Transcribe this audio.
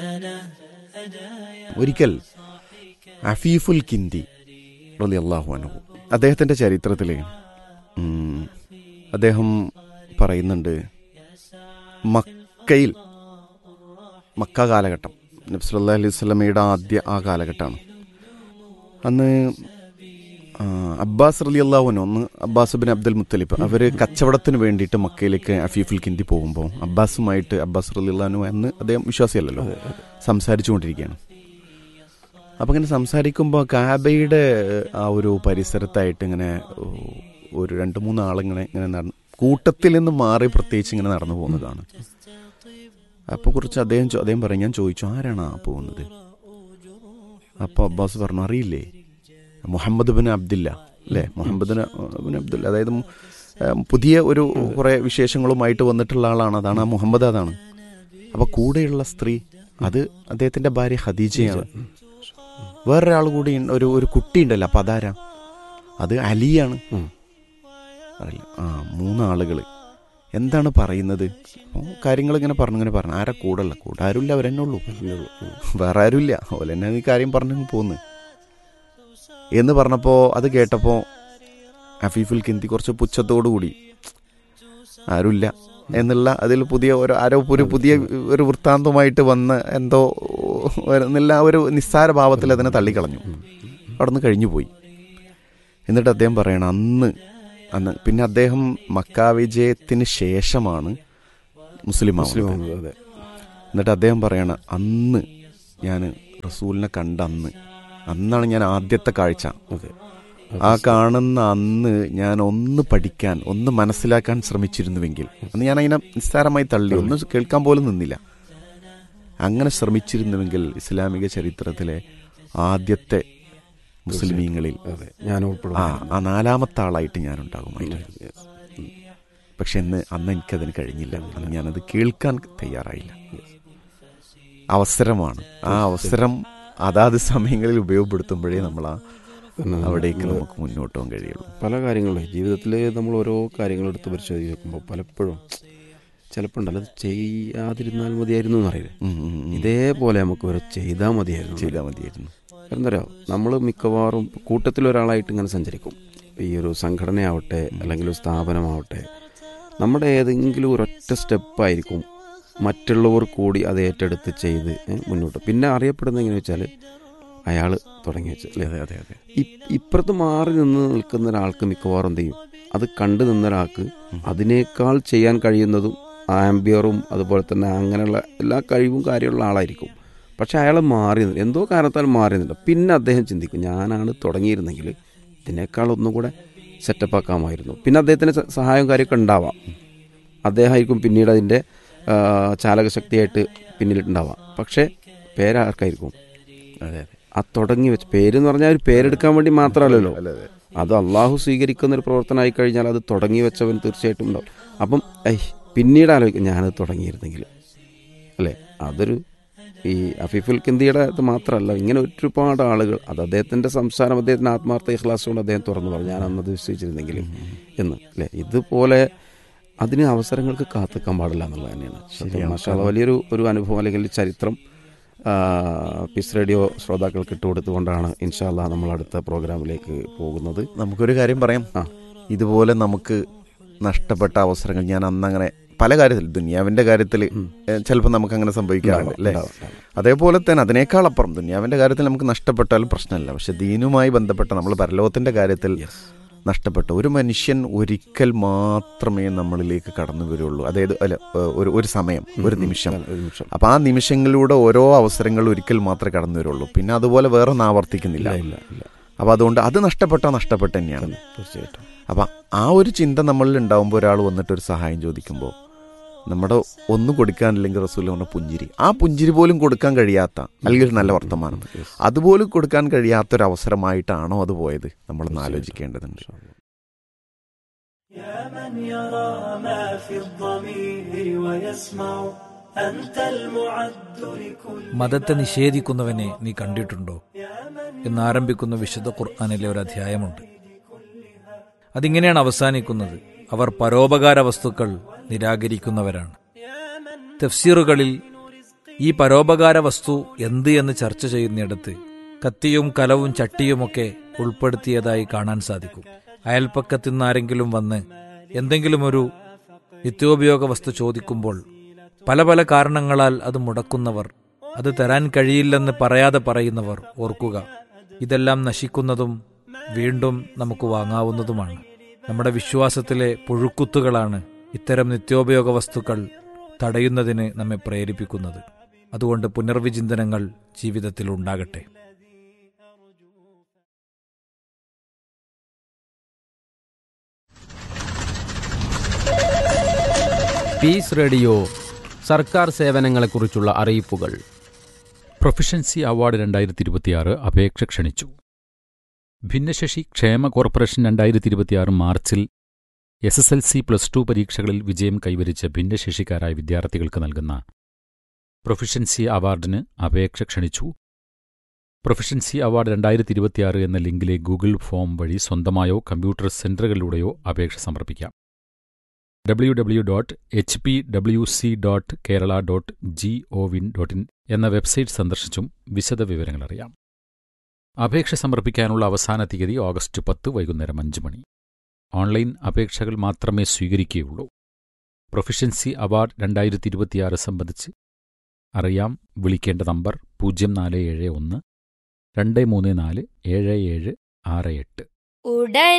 ഒരിക്കൽ അഫീഫുൽ കിന്തി റളിയല്ലാഹു അൻഹു അദ്ദേഹത്തിന്റെ ചരിത്രത്തിൽ അദ്ദേഹം പറയുന്നുണ്ട് മക്കയിൽ മക്ക കാലഘട്ടം നബ്സല്ലാ അലൈഹി സ്വലമയുടെ ആദ്യ ആ കാലഘട്ടമാണ് അന്ന് ആ, അബ്ബാസ് റലി അള്ളാഹുനു ഒന്ന് അബ്ബാസ് ബിൻ അബ്ദുൽ മുത്തലിബ് അവർ കച്ചവടത്തിന് വേണ്ടിയിട്ട് മക്കയിലേക്ക് അഫീഫുൽ കിന്തി പോകുമ്പോൾ അബ്ബാസുമായിട്ട് അബ്ബാസ് റലി അള്ളഹാനു എന്ന് അദ്ദേഹം വിശ്വാസിയല്ലല്ലോ സംസാരിച്ചുകൊണ്ടിരിക്കുകയാണ് അപ്പം ഇങ്ങനെ സംസാരിക്കുമ്പോൾ കാബയുടെ ആ ഒരു പരിസരത്തായിട്ട് ഇങ്ങനെ ഒരു രണ്ട് മൂന്ന് ആളിങ്ങനെ ഇങ്ങനെ നടന്ന് കൂട്ടത്തിൽ നിന്ന് മാറി പ്രത്യേകിച്ച് ഇങ്ങനെ നടന്നു പോകുന്നതാണ് അപ്പോൾ കുറിച്ച് അദ്ദേഹം ചോ- അദ്ദേഹം പറയും ഞാൻ ചോദിച്ചു ആരാണ് ആ പോകുന്നത് അപ്പോൾ അബ്ബാസ് പറഞ്ഞു അറിയില്ലേ മുഹമ്മദ് ബിൻ അബ്ദില്ല അല്ലേ മുഹമ്മദ് ബിൻ അബ്ദുല്ല അതായത് മു- ഏഹ് പുതിയ ഒരു കുറേ വിശേഷങ്ങളുമായിട്ട് വന്നിട്ടുള്ള ആളാണ് അതാണ് ആ മുഹമ്മദ് അതാണ് അപ്പോൾ കൂടെയുള്ള സ്ത്രീ അത് അദ്ദേഹത്തിന്റെ ഭാര്യ ഖദീജയാണ് വേറൊരാൾ കൂടി ഉണ്ട്, ഒരു ഒരു കുട്ടി ഉണ്ടല്ലോ അപ്പം അതാരാ അത് അലിയാണ് ഉം. അറിയില്ല ആ മൂന്നാളുകൾ എന്താണ് പറയുന്നത് അപ്പോൾ കാര്യങ്ങൾ ഇങ്ങനെ പറഞ്ഞു ഇങ്ങനെ പറഞ്ഞു ആരാ കൂടല്ല കൂടെ ആരുമില്ല അവരെന്നെ ഉള്ളൂ വേറെ ആരുമില്ല ഓലെന്നെ ഈ കാര്യം പറഞ്ഞു പോന്ന് എന്ന് പറഞ്ഞപ്പോൾ അത് കേട്ടപ്പോൾ അഫീഫുൽ കിന്തി കുറച്ച് പുച്ഛത്തോടു കൂടി ആരുമില്ല എന്നുള്ള അതിൽ പുതിയ ഒരു ആരോ ഒരു പുതിയ ഒരു വൃത്താന്തമായിട്ട് വന്ന് എന്തോ എന്നുള്ള ആ ഒരു നിസ്സാര ഭാവത്തിൽ അതിനെ തള്ളിക്കളഞ്ഞു അവിടെ നിന്ന് കഴിഞ്ഞു പോയി എന്നിട്ട് അദ്ദേഹം പറയണം അന്ന് അന്ന് പിന്നെ അദ്ദേഹം മക്ക വിജയത്തിന് ശേഷമാണ് മുസ്ലിം മുസ്ലിം ആവുന്നത്. അതെ എന്നിട്ട് അദ്ദേഹം പറയണ അന്ന് ഞാൻ റസൂലിനെ കണ്ട അന്ന് അന്നാണ് ഞാൻ ആദ്യത്തെ കാഴ്ച അതെ ആ കാണുന്ന അന്ന് ഞാൻ ഒന്ന് പഠിക്കാൻ ഒന്ന് മനസ്സിലാക്കാൻ ശ്രമിച്ചിരുന്നുവെങ്കിൽ അന്ന് ഞാൻ അതിനെ നിസ്സാരമായി തള്ളി ഒന്ന് കേൾക്കാൻ പോലും നിന്നില്ല അങ്ങനെ ശ്രമിച്ചിരുന്നുവെങ്കിൽ ഇസ്ലാമിക ചരിത്രത്തിലെ ആദ്യത്തെ മുസ്ലിമീങ്ങളിൽ അതെ ഞാൻ ഉൾപ്പെടും ആ ആ നാലാമത്തെ ആളായിട്ട് ഞാൻ ഉണ്ടാകുമായിരുന്നു പക്ഷെ ഇന്ന് അന്ന് എനിക്കതിന് കഴിഞ്ഞില്ല അന്ന് ഞാനത് കേൾക്കാൻ തയ്യാറായില്ല അവസരമാണ് ആ അവസരം അതാത് സമയങ്ങളിൽ ഉപയോഗപ്പെടുത്തുമ്പോഴേ നമ്മൾ ആ അവിടേക്ക് നമുക്ക് മുന്നോട്ട് പോകാൻ കഴിയുള്ളൂ പല കാര്യങ്ങളും ജീവിതത്തിൽ നമ്മൾ ഓരോ കാര്യങ്ങൾ എടുത്ത് പരിശോധിച്ച് നോക്കുമ്പോൾ പലപ്പോഴും ചിലപ്പോൾ ഉണ്ടല്ലോ അത് ചെയ്യാതിരുന്നാൽ മതിയായിരുന്നു എന്നറിയില്ലേ ഉം, ഉം, ഉം. ഇതേപോലെ നമുക്ക് വരെ ചെയ്താൽ മതിയായിരുന്നു ചെയ്താൽ മതിയായിരുന്നു എന്താ പറയുക നമ്മൾ മിക്കവാറും കൂട്ടത്തിൽ ഒരാളായിട്ട് ഇങ്ങനെ സഞ്ചരിക്കും ഈ ഒരു സംഘടനയാവട്ടെ അല്ലെങ്കിൽ ഒരു സ്ഥാപനമാവട്ടെ നമ്മുടെ ഏതെങ്കിലും ഒരൊറ്റ സ്റ്റെപ്പായിരിക്കും മറ്റുള്ളവർ കൂടി അത് ഏറ്റെടുത്ത് ചെയ്ത് ഏ, മുന്നോട്ട് പിന്നെ അറിയപ്പെടുന്നത് എങ്ങനെ വെച്ചാൽ അയാൾ തുടങ്ങി വെച്ച് അല്ലേ അതെ അതെ അതെ ഇ- ഇപ്പുറത്ത് മാറി നിന്ന് നിൽക്കുന്ന ഒരാൾക്ക് മിക്കവാറും എന്ത് ചെയ്യും അത് കണ്ടു നിന്ന ഒരാൾക്ക് അതിനേക്കാൾ ചെയ്യാൻ കഴിയുന്നതും ആംബിയറും അതുപോലെ തന്നെ അങ്ങനെയുള്ള എല്ലാ കഴിവും കാര്യമുള്ള ആളായിരിക്കും പക്ഷെ അയാൾ മാറി നിന്ന് എന്തോ കാരണത്താൽ മാറി നിന്നില്ല പിന്നെ അദ്ദേഹം ചിന്തിക്കും ഞാനാണ് തുടങ്ങിയിരുന്നെങ്കിൽ ഇതിനേക്കാൾ ഒന്നും കൂടെ സെറ്റപ്പ് ആക്കാമായിരുന്നു പിന്നെ അദ്ദേഹത്തിന് സ- സഹായവും കാര്യമൊക്കെ ഉണ്ടാവാം അദ്ദേഹമായിരിക്കും പിന്നീട് അതിൻ്റെ ആ, ചാലകശക്തിയായിട്ട് പിന്നിലിട്ടുണ്ടാവാം പക്ഷേ പേരാർക്കായിരിക്കും അതെ അതെ ആ തുടങ്ങി വെച്ച് പേരെന്ന് പറഞ്ഞാൽ ഒരു പേരെടുക്കാൻ വേണ്ടി മാത്രമല്ലല്ലോ അതെ അതെ അത് അള്ളാഹു സ്വീകരിക്കുന്ന ഒരു പ്രവർത്തനമായി കഴിഞ്ഞാൽ അത് തുടങ്ങി വെച്ചവൻ തീർച്ചയായിട്ടും ഉണ്ടാവും അപ്പം ഐ പിന്നീട് ആലോചിക്കും ഞാനത് തുടങ്ങിയിരുന്നെങ്കിൽ അല്ലേ അതൊരു ഈ അഫീഫുൽ കിന്തിയുടെ ഇത് മാത്രമല്ല ഇങ്ങനെ ഒരുപാട് ആളുകൾ അത് അദ്ദേഹത്തിൻ്റെ സംസാരം അദ്ദേഹത്തിൻ്റെ ആത്മാർത്ഥ ഇഖ്ലാസ് കൊണ്ട് അദ്ദേഹം തുറന്നു പറഞ്ഞു ഞാൻ അന്നത് വിശ്വസിച്ചിരുന്നെങ്കിൽ എന്ന് അല്ലേ ഇതുപോലെ അതിന് അവസരങ്ങൾക്ക് കാത്തിക്കാൻ പാടില്ല എന്നുള്ളത് തന്നെയാണ് സത്യം മാഷാല്ല വലിയൊരു ഒരു അനുഭവം അല്ലെങ്കിൽ ചരിത്രം ആ, പീസ് റേഡിയോ ശ്രോതാക്കൾക്ക് ഇട്ടുകൊടുത്തുകൊണ്ടാണ് ഇൻഷാല്ല നമ്മൾ അടുത്ത പ്രോഗ്രാമിലേക്ക് പോകുന്നത് നമുക്കൊരു കാര്യം പറയാം ആ. ഇതുപോലെ നമുക്ക് നഷ്ടപ്പെട്ട അവസരങ്ങൾ ഞാൻ അന്ന് അങ്ങനെ പല കാര്യത്തിൽ ദുനിയാവിന്റെ കാര്യത്തിൽ ചിലപ്പോൾ നമുക്ക് അങ്ങനെ സംഭവിക്കാറുണ്ട് അല്ലേ ഉണ്ടാവും, ഉണ്ടാവും. അതേപോലെ തന്നെ അതിനേക്കാൾ അപ്പുറം ദുനിയാവിന്റെ കാര്യത്തിൽ നമുക്ക് നഷ്ടപ്പെട്ടാലും പ്രശ്നമില്ല പക്ഷെ ദീനുമായി ബന്ധപ്പെട്ട നമ്മൾ പരലോകത്തിന്റെ കാര്യത്തിൽ Yes. നഷ്ടപ്പെട്ട ഒരു മനുഷ്യൻ ഒരിക്കൽ മാത്രമേ നമ്മളിലേക്ക് കടന്നു വരുള്ളൂ അതായത് അല്ല ഏഹ്, ഒരു ഒരു സമയം ഒരു നിമിഷം ഒരു നിമിഷം അപ്പൊ ആ നിമിഷങ്ങളിലൂടെ ഓരോ അവസരങ്ങൾ ഒരിക്കൽ മാത്രമേ കടന്നു വരുള്ളൂ പിന്നെ അതുപോലെ വേറെ ഒന്നും ആവർത്തിക്കുന്നില്ല ഇല്ല ഇല്ല ഇല്ല അപ്പൊ അതുകൊണ്ട് അത് നഷ്ടപ്പെട്ടാൽ നഷ്ടപ്പെട്ട തന്നെയാണ് തീർച്ചയായിട്ടും അപ്പം ആ ഒരു ചിന്ത നമ്മളിൽ ഉണ്ടാകുമ്പോൾ ഒരാൾ വന്നിട്ട് ഒരു സഹായം ചോദിക്കുമ്പോൾ നമ്മുടെ ഒന്നും കൊടുക്കാനില്ലെങ്കിൽ റസൂൽ പറഞ്ഞ പുഞ്ചിരി ആ പുഞ്ചിരി പോലും കൊടുക്കാൻ കഴിയാത്ത അല്ലെങ്കിൽ ഒരു നല്ല വർത്തമാനം അതുപോലും കൊടുക്കാൻ കഴിയാത്തൊരു അവസരമായിട്ടാണോ അത് പോയത് നമ്മളൊന്ന് ആലോചിക്കേണ്ടതുണ്ട് يا من يرى ما في الضمير ويسمع أنت المعد لكل മതത്തെ നിഷേധിക്കുന്നവനെ നീ കണ്ടിട്ടുണ്ടോ എന്നാരംഭിക്കുന്ന വിശുദ്ധ ഖുർആാനിലെ ഒരു അധ്യായമുണ്ട് അതിങ്ങനെയാണ് അവസാനിക്കുന്നത് അവർ പരോപകാര വസ്തുക്കൾ നിരാകരിക്കുന്നവരാണ് തഫ്സീറുകളിൽ ഈ പരോപകാര വസ്തു എന്ത് എന്ന് ചർച്ച ചെയ്യുന്നിടത്ത് കത്തിയും കലവും ചട്ടിയുമൊക്കെ ഉൾപ്പെടുത്തിയതായി കാണാൻ സാധിക്കും അയൽപ്പക്കത്തു നിന്നാരെങ്കിലും വന്ന് എന്തെങ്കിലും ഒരു നിത്യോപയോഗ വസ്തു ചോദിക്കുമ്പോൾ പല പല കാരണങ്ങളാൽ അത് മുടക്കുന്നവർ അത് തരാൻ കഴിയില്ലെന്ന് പറയാതെ പറയുന്നവർ ഓർക്കുക ഇതെല്ലാം നശിക്കുന്നതും വീണ്ടും നമുക്ക് വാങ്ങാവുന്നതുമാണ് നമ്മുടെ വിശ്വാസത്തിലെ പുഴുക്കുത്തുകളാണ് ഇത്തരം നിത്യോപയോഗ വസ്തുക്കൾ തടയുന്നതിന് നമ്മെ പ്രേരിപ്പിക്കുന്നത് അതുകൊണ്ട് പുനർവിചിന്തനങ്ങൾ ജീവിതത്തിൽ ഉണ്ടാകട്ടെ പീസ് റേഡിയോ സർക്കാർ സേവനങ്ങളെക്കുറിച്ചുള്ള അറിയിപ്പുകൾ പ്രൊഫഷൻസി അവാർഡ് രണ്ടായിരത്തി ഇരുപത്തിയാറ് അപേക്ഷ ക്ഷണിച്ചു ഭിന്നശേഷി ക്ഷേമ കോർപ്പറേഷൻ രണ്ടായിരത്തി ഇരുപത്തിയാറ് മാർച്ചിൽ S S L C plus two പരീക്ഷകളിൽ വിജയം കൈവരിച്ച ഭിന്നശേഷിക്കാരായ വിദ്യാർത്ഥികൾക്ക് നൽകുന്ന പ്രൊഫഷൻസി അവാർഡിന് അപേക്ഷ ക്ഷണിച്ചു പ്രൊഫഷൻസി അവാർഡ് രണ്ടായിരത്തി ഇരുപത്തിയാറ് എന്ന ലിങ്കിലെ ഗൂഗിൾ ഫോം വഴി സ്വന്തമായോ കമ്പ്യൂട്ടർ സെന്ററുകളിലൂടെയോ അപേക്ഷ സമർപ്പിക്കാം W W dot H P W C dot Kerala dot G O V dot in എന്ന വെബ്സൈറ്റ് സന്ദർശിച്ചും വിശദ വിവരങ്ങൾ അറിയാം അപേക്ഷ സമർപ്പിക്കാനുള്ള അവസാന തീയതി ഓഗസ്റ്റ് പത്ത് വൈകുന്നേരം അഞ്ച് മണി ഓൺലൈൻ അപേക്ഷകൾ മാത്രമേ സ്വീകരിക്കുകയുള്ളൂ പ്രൊഫഷൻസി അവാർഡ് രണ്ടായിരത്തി ഇരുപത്തിയാറ് സംബന്ധിച്ച് അറിയാം വിളിക്കേണ്ട നമ്പർ പൂജ്യം നാല് ഏഴ് ഒന്ന് രണ്ട് മൂന്ന് നാല് ഏഴ് ഏഴ് ആറ് എട്ട് ഉടൻ